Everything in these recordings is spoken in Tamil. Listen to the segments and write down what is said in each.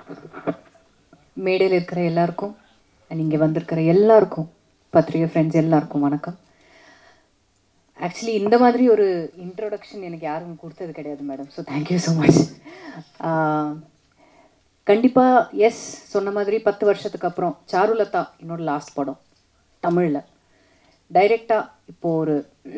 மேடையில் இருக்கிற எல்லாருக்கும் and இங்கே வந்திருக்கிற எல்லாருக்கும் பத்திரிகை ஃப்ரெண்ட்ஸ் எல்லாருக்கும் வணக்கம் ஆக்சுவலி இந்த மாதிரி ஒரு இன்ட்ரோடக்ஷன் எனக்கு யாரும் கொடுத்தது கிடையாது madam so thank you so much கண்டிப்பாக எஸ் சொன்ன மாதிரி பத்து வருஷத்துக்கு அப்புறம் சாருலதா என்னோட லாஸ்ட் படம் தமிழில் டைரெக்டாக இப்போது ஒரு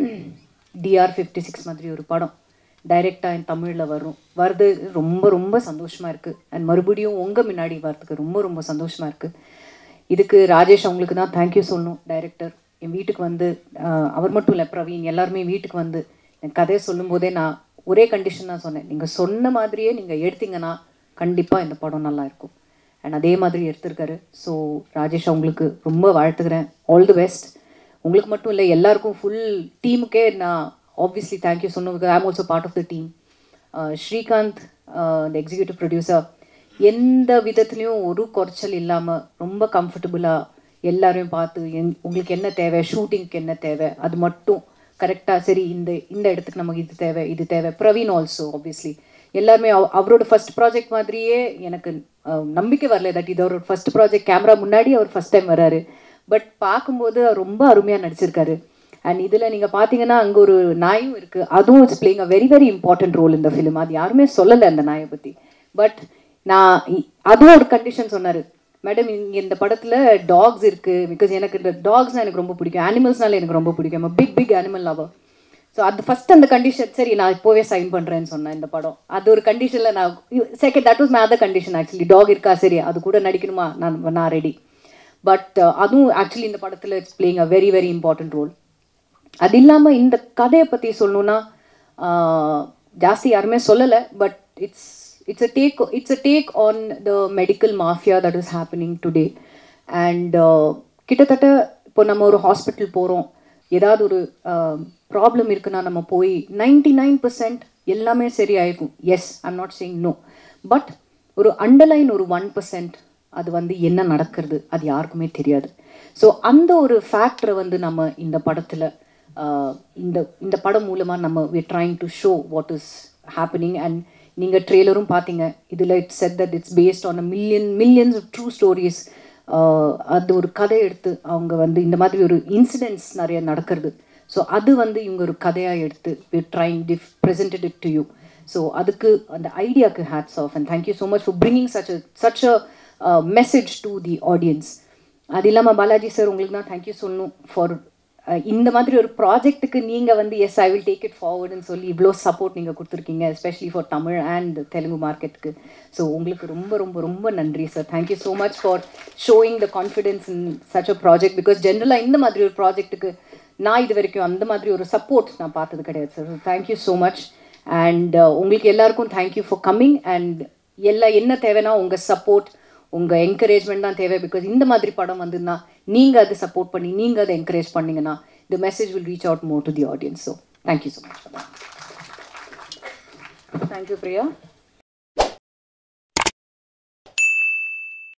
டிஆர் ஃபிஃப்டி சிக்ஸ் மாதிரி ஒரு படம் டைரெக்டாக என் தமிழில் வரும் வருது ரொம்ப ரொம்ப சந்தோஷமாக இருக்குது அண்ட் மறுபடியும் உங்கள் முன்னாடி வரதுக்கு ரொம்ப ரொம்ப சந்தோஷமாக இருக்குது இதுக்கு ராஜேஷ் அவங்களுக்கு தான் தேங்க்யூ சொல்லணும் டைரக்டர் என் வீட்டுக்கு வந்து ஆஹ், அவர் மட்டும் இல்லை பிரவீன் எல்லாருமே வீட்டுக்கு வந்து என் கதையை சொல்லும்போதே நான் ஒரே கண்டிஷன் தான் சொன்னேன் நீங்கள் சொன்ன மாதிரியே நீங்கள் எடுத்தீங்கன்னா கண்டிப்பாக இந்த படம் நல்லா இருக்கும் அண்ட் அதே மாதிரி எடுத்திருக்காரு ஸோ ராஜேஷ் அவங்களுக்கு ரொம்ப வாழ்த்துக்கிறேன் ஆல் தி பெஸ்ட் உங்களுக்கு மட்டும் இல்லை எல்லாருக்கும் ஃபுல் டீமுக்கே நான் ஆப்வியஸ்லி தேங்க்யூ சொன்னதுக்கு I'm also part of the team Srikanth இந்த எக்ஸிக்யூட்டிவ் ப்ரொடியூசர் எந்த விதத்துலேயும் ஒரு குறைச்சல் இல்லாமல் ரொம்ப கம்ஃபர்டபுளாக எல்லாரையும் பார்த்து என் உங்களுக்கு என்ன தேவை ஷூட்டிங்க்கு என்ன தேவை அது மட்டும் கரெக்டாக சரி இந்த இந்த இடத்துக்கு நமக்கு இது தேவை இது தேவை பிரவீன் ஆல்சோ ஆப்வியஸ்லி எல்லாருமே அவ- அவரோட ஃபர்ஸ்ட் ப்ராஜெக்ட் மாதிரியே எனக்கு அஹ், நம்பிக்கை வரல தட் இது அவரோட ஃபர்ஸ்ட் ப்ராஜெக்ட் கேமரா முன்னாடி அவர் ஃபர்ஸ்ட் டைம் வராரு பட் பார்க்கும்போது அவர் ரொம்ப அருமையாக நடிச்சிருக்காரு அண்ட் இதில் நீங்கள் பார்த்தீங்கன்னா அங்கே ஒரு நாயும் இருக்குது அதுவும் it's playing a very very important role இந்த ஃபிலிம் அது யாருமே சொல்லலை அந்த நாயை பற்றி பட் நான் இ- அதுவும் ஒரு கண்டிஷன் சொன்னார் மேடம் இங்கே இந்த படத்தில் டாக்ஸ் இருக்குது பிகாஸ் எனக்கு இந்த டாக்ஸ்னால் எனக்கு ரொம்ப பிடிக்கும் அனிமல்ஸ்னால எனக்கு ரொம்ப பிடிக்கும் big big animal lover so அது ஃபர்ஸ்ட் அந்த கண்டிஷன் சரி நான் இப்போவே சைன் பண்ணுறேன்னு சொன்னேன் இந்த படம் அது ஒரு கண்டிஷனில் நான் second that was my other condition actually dog இருக்கா சரி அது கூட நடிக்கணுமா நான் நான் ரெடி பட் அதுவும் ஆக்சுவலி இந்த படத்தில் it's playing a very very important role அது இல்லாமல் இந்த கதையை பற்றி சொல்லணும்னா ஆஹ், ஜாஸ்தி யாருமே சொல்லலை but it's it's a take it's a take on the medical mafia that is happening today and கிட்டத்தட்ட இப்போ நம்ம ஒரு ஹாஸ்பிட்டல் போகிறோம் ஏதாவது ஒரு ப்ராப்ளம் இருக்குன்னா நம்ம போய் நைன்டி நைன் பர்சன்ட் எல்லாமே சரியாயிருக்கும் yes I'm not saying no but ஒரு அண்டர்லைன் ஒரு ஒன் பர்சன்ட் அது வந்து என்ன நடக்கிறது அது யாருக்குமே தெரியாது ஸோ அந்த ஒரு ஃபேக்டரை வந்து நம்ம இந்த படத்தில் இந்த இந்த படம் மூலமாக நம்ம we trying to show what is happening and நீங்கள் ட்ரெய்லரும் பார்த்தீங்க இதில் it's said that it's based on a million millions of true stories அது ஒரு கதை எடுத்து அவங்க வந்து இந்த மாதிரி ஒரு இன்சிடென்ட்ஸ் நிறைய நடக்கிறது ஸோ அது வந்து இவங்க ஒரு கதையாக எடுத்து வி ட்ரைங் டிஃப் presented it to you so அதுக்கு அந்த ஐடியாவுக்கு hats off and thank you so much for bringing such a such a message to the audience அது இல்லாமல் பாலாஜி சார் உங்களுக்கு தான் தேங்க்யூ சொல்லணும் ஃபார் இந்த மாதிரி ஒரு ப்ராஜெக்ட்டுக்கு நீங்கள் வந்து yes I will take it ஃபார்வர்டுன்னு சொல்லி இவ்வளோ சப்போர்ட் நீங்கள் கொடுத்துருக்கீங்க especially for Tamil and Telugu மார்க்கெட்டுக்கு ஸோ உங்களுக்கு ரொம்ப ரொம்ப ரொம்ப நன்றி sir thank you so much for showing the confidence in such a project because ஜென்ரலாக இந்த மாதிரி ஒரு ப்ராஜெக்ட்டுக்கு நான் இது வரைக்கும் அந்த மாதிரி ஒரு சப்போர்ட் நான் பார்த்தது கிடையாது sir thank you so much and உங்களுக்கு எல்லாருக்கும் தேங்க்யூ ஃபார் கம்மிங் அண்ட் எல்லா என்ன தேவைன்னா உங்கள் சப்போர்ட் உங்கள் என்கரேஜ்மெண்ட் தான் தேவை பிகாஸ் இந்த மாதிரி படம் வந்துன்னா நீங்கள் அதை சப்போர்ட் பண்ணி நீங்கள் அதை என்கரேஜ் பண்ணீங்கன்னா the message will reach out more to the audience so thank you so much thank you Priya